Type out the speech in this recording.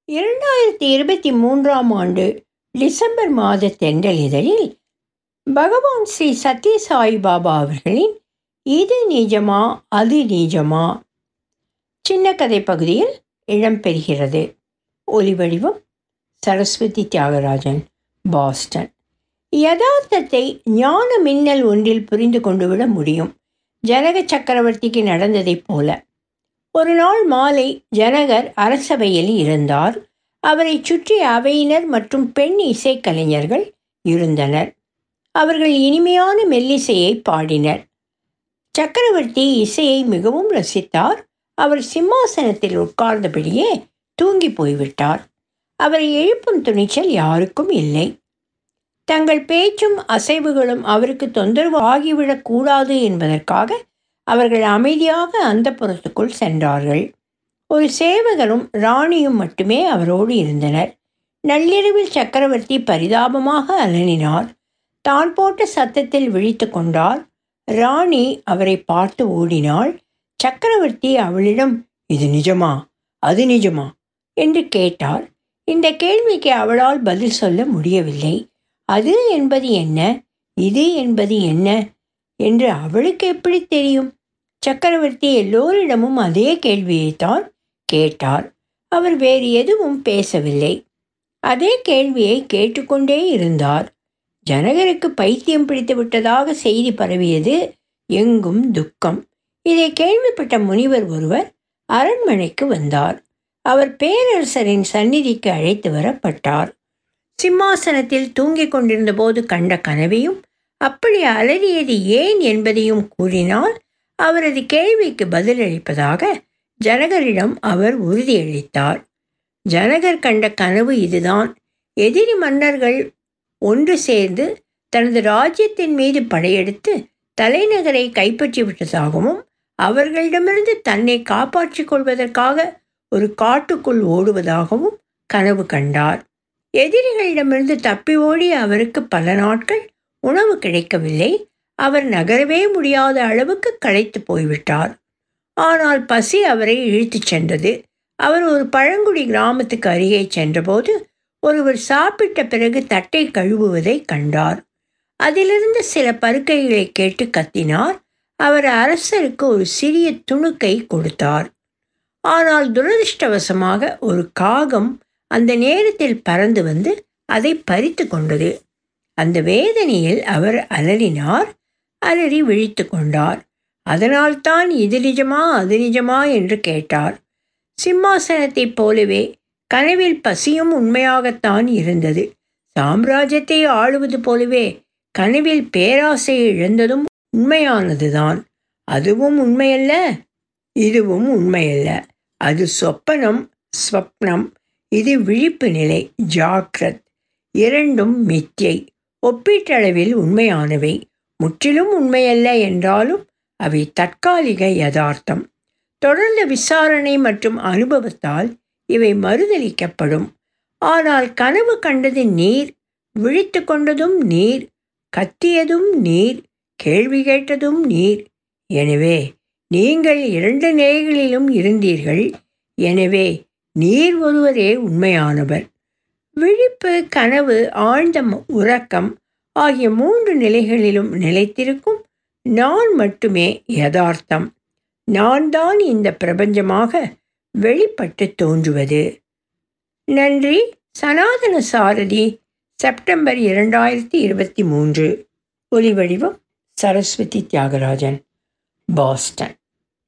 இரண்டாயிரத்தி இருபத்தி மூன்றாம் ஆண்டு டிசம்பர் மாத தென்றல் இதழில் பகவான் ஸ்ரீ சத்யசாய் பாபா அவர்களின் இது நிஜமா அது நிஜமா சின்ன கதை பகுதியில் இடம்பெறுகிறது ஒலிவடிவம் சரஸ்வதி தியாகராஜன் பாஸ்டன் யதார்த்தத்தை ஞான மின்னல் ஒன்றில் புரிந்து கொண்டு விட முடியும் ஜனக சக்கரவர்த்திக்கு நடந்ததைப் போல ஒரு நாள் மாலை ஜனகர் அரசவையில் இருந்தார் அவரை சுற்றி அவையினர் மற்றும் பெண் இசைக்கலைஞர்கள் இருந்தனர் அவர்கள் இனிமையான மெல்லிசையை பாடினர் சக்கரவர்த்தி இசையை மிகவும் ரசித்தார் அவர் சிம்மாசனத்தில் உட்கார்ந்தபடியே தூங்கி போய்விட்டார் அவரை எழுப்பும் துணிச்சல் யாருக்கும் இல்லை தங்கள் பேச்சும் அசைவுகளும் அவருக்கு தொந்தரவு ஆகிவிடக் கூடாது என்பதற்காக அவர்கள் அமைதியாக அந்த புறத்துக்குள் சென்றார்கள் ஒரு சேவகரும் ராணியும் மட்டுமே அவரோடு இருந்தனர் நள்ளிரவில் சக்கரவர்த்தி பரிதாபமாக அலனினார் தான் போட்ட சத்தத்தில் விழித்து கொண்டார் ராணி அவரை பார்த்து ஓடினாள் சக்கரவர்த்தி அவளிடம் இது நிஜமா அது நிஜமா என்று கேட்டார் இந்த கேள்விக்கு அவளால் பதில் சொல்ல முடியவில்லை அது என்பது என்ன இது என்பது என்ன என்று அவளுக்கு எப்படி தெரியும் சக்கரவர்த்தி எல்லோரிடமும் அதே கேள்வியைத்தான் கேட்டார் அவர் வேறு எதுவும் பேசவில்லை அதே கேள்வியை கேட்டுக்கொண்டே இருந்தார் ஜனகருக்கு பைத்தியம் பிடித்து விட்டதாக செய்தி பரவியது எங்கும் துக்கம் இதை கேள்விப்பட்ட முனிவர் ஒருவர் அரண்மனைக்கு வந்தார் அவர் பேரரசரின் சந்நிதிக்கு அழைத்து வரப்பட்டார் சிம்மாசனத்தில் தூங்கிக் கொண்டிருந்த போது கண்ட கனவையும் அப்படி அலறியது ஏன் என்பதையும் கூறினால் அவரது கேள்விக்கு பதிலளிப்பதாக ஜனகரிடம் அவர் உறுதியளித்தார் ஜனகர் கண்ட கனவு இதுதான் எதிரி மன்னர்கள் ஒன்று சேர்ந்து தனது ராஜ்யத்தின் மீது படையெடுத்து தலைநகரை கைப்பற்றி விட்டதாகவும் அவர்களிடமிருந்து தன்னை காப்பாற்றிக் கொள்வதற்காக ஒரு காட்டுக்குள் ஓடுவதாகவும் கனவு கண்டார் எதிரிகளிடமிருந்து தப்பி ஓடிய அவருக்கு பல நாட்கள் உணவு கிடைக்கவில்லை அவர் நகரவே முடியாத அளவுக்கு களைத்து போய்விட்டார் ஆனால் பசி அவரை இழுத்துச் சென்றது அவர் ஒரு பழங்குடி கிராமத்துக்கு அருகே சென்றபோது ஒருவர் சாப்பிட்ட பிறகு தட்டை கழுவுவதை கண்டார் அதிலிருந்து சில பருக்கைகளை கேட்டு கத்தினார் அவர் அரசருக்கு ஒரு சிறிய துணுக்கை கொடுத்தார் ஆனால் துரதிருஷ்டவசமாக ஒரு காகம் அந்த நேரத்தில் பறந்து வந்து அதை பறித்து கொண்டது அந்த வேதனையில் அவர் அலறினார் அலறி விழித்து கொண்டார் அதனால்தான் இது நிஜமா அது நிஜமா என்று கேட்டார் சிம்மாசனத்தைப் போலவே கனவில் பசியும் உண்மையாகத்தான் இருந்தது சாம்ராஜ்யத்தை ஆளுவது போலவே கனவில் பேராசை இழந்ததும் உண்மையானதுதான் அதுவும் உண்மையல்ல இதுவும் உண்மையல்ல அது சொப்பனம் ஸ்வப்னம் இது விழிப்பு நிலை ஜாக்ரத் இரண்டும் மித்யை ஒப்பீட்டளவில் உண்மையானவை முற்றிலும் உண்மையல்ல என்றாலும் அவை தற்காலிக யதார்த்தம் தொடர்ந்த விசாரணை மற்றும் அனுபவத்தால் இவை மறுதளிக்கப்படும் ஆனால் கனவு கண்டது நீர் விழித்து கொண்டதும் நீர் கத்தியதும் நீர் கேள்வி கேட்டதும் நீர் எனவே நீங்கள் இரண்டு நிலைகளிலும் இருந்தீர்கள் எனவே நீர் ஒருவரே உண்மையானவர் விழிப்பு கனவு ஆழ்ந்த உறக்கம் ஆகிய மூன்று நிலைகளிலும் நிலைத்திருக்கும் நான் மட்டுமே யதார்த்தம் நான் தான் இந்த பிரபஞ்சமாக வெளிப்பட்டு தோன்றுவது நன்றி சனாதன சாரதி செப்டம்பர் இரண்டாயிரத்தி இருபத்தி மூன்று ஒலிவடிவம் சரஸ்வதி தியாகராஜன் பாஸ்டன்